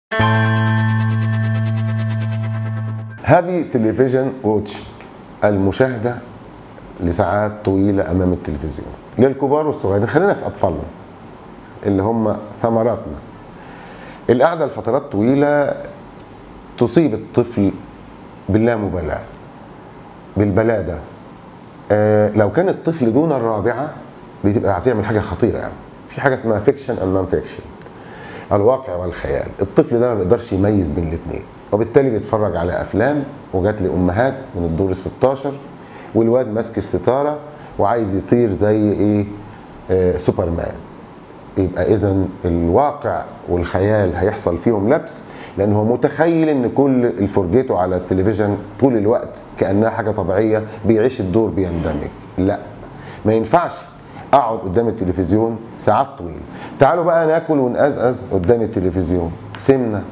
هافي تلفزيون ووتش المشاهدة لساعات طويلة أمام التلفزيون للكبار والصغيرين خلينا في أطفالنا اللي هم ثمراتنا القعدة لفترات طويلة تصيب الطفل باللامبالاة بالبلادة آه لو كان الطفل دون الرابعة بتبقى هتعمل حاجة خطيرة يعني في حاجة اسمها فيكشن اند نون فيكشن الواقع والخيال الطفل ده ما بيقدرش يميز بين الاثنين وبالتالي بيتفرج على افلام وجات لي امهات من الدور ال 16 والواد ماسك الستاره وعايز يطير زي ايه آه سوبرمان يبقى اذا الواقع والخيال هيحصل فيهم لبس لان هو متخيل ان كل الفرجته على التلفزيون طول الوقت كانها حاجه طبيعيه بيعيش الدور بيندمج لا ما ينفعش اقعد قدام التلفزيون ساعات طويله تعالوا بقى ناكل ونقزقز قدام التلفزيون سمنه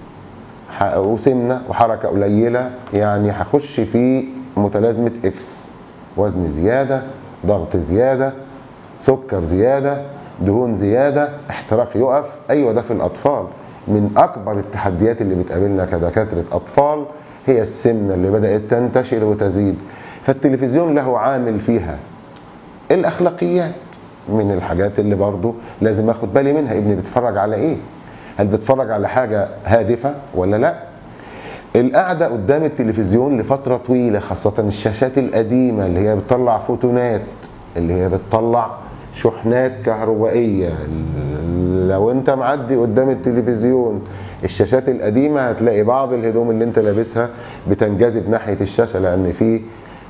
وسمنه وحركه قليله يعني هخش في متلازمه اكس وزن زياده ضغط زياده سكر زياده دهون زياده احتراق يقف ايوه ده في الاطفال من اكبر التحديات اللي بتقابلنا كدكاتره اطفال هي السمنه اللي بدات تنتشر وتزيد فالتلفزيون له عامل فيها الاخلاقيات من الحاجات اللي برضو لازم اخد بالي منها ابني بيتفرج على ايه هل بيتفرج على حاجه هادفه ولا لا القعده قدام التلفزيون لفتره طويله خاصه الشاشات القديمه اللي هي بتطلع فوتونات اللي هي بتطلع شحنات كهربائيه لو انت معدي قدام التلفزيون الشاشات القديمه هتلاقي بعض الهدوم اللي انت لابسها بتنجذب ناحيه الشاشه لان في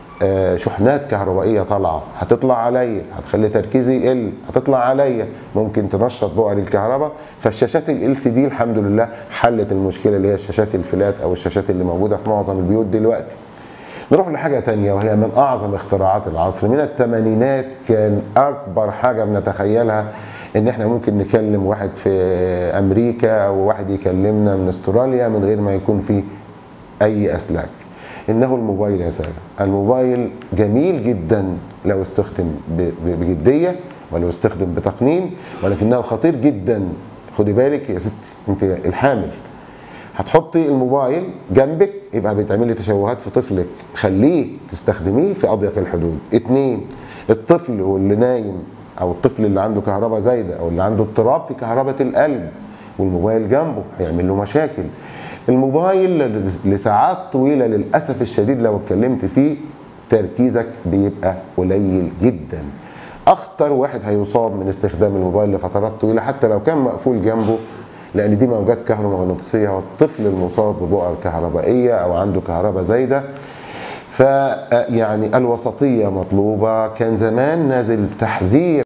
شحنات كهربائيه طالعه هتطلع عليا هتخلي تركيزي يقل هتطلع عليا ممكن تنشط بؤر الكهرباء فالشاشات ال سي دي الحمد لله حلت المشكله اللي هي الشاشات الفلات او الشاشات اللي موجوده في معظم البيوت دلوقتي نروح لحاجه تانية وهي من اعظم اختراعات العصر من الثمانينات كان اكبر حاجه بنتخيلها ان احنا ممكن نكلم واحد في امريكا او واحد يكلمنا من استراليا من غير ما يكون في اي اسلاك انه الموبايل يا ساده الموبايل جميل جدا لو استخدم بجديه ولو استخدم بتقنين ولكنه خطير جدا خدي بالك يا ستي انت الحامل هتحطي الموبايل جنبك يبقى بتعملي لي تشوهات في طفلك خليه تستخدميه في اضيق الحدود اتنين الطفل واللي نايم او الطفل اللي عنده كهرباء زايده او اللي عنده اضطراب في كهرباء القلب والموبايل جنبه هيعمل له مشاكل الموبايل لساعات طويله للاسف الشديد لو اتكلمت فيه تركيزك بيبقى قليل جدا اخطر واحد هيصاب من استخدام الموبايل لفترات طويله حتى لو كان مقفول جنبه لان دي موجات كهرومغناطيسيه والطفل المصاب ببؤر كهربائيه او عنده كهرباء زايده فيعني الوسطيه مطلوبه كان زمان نازل تحذير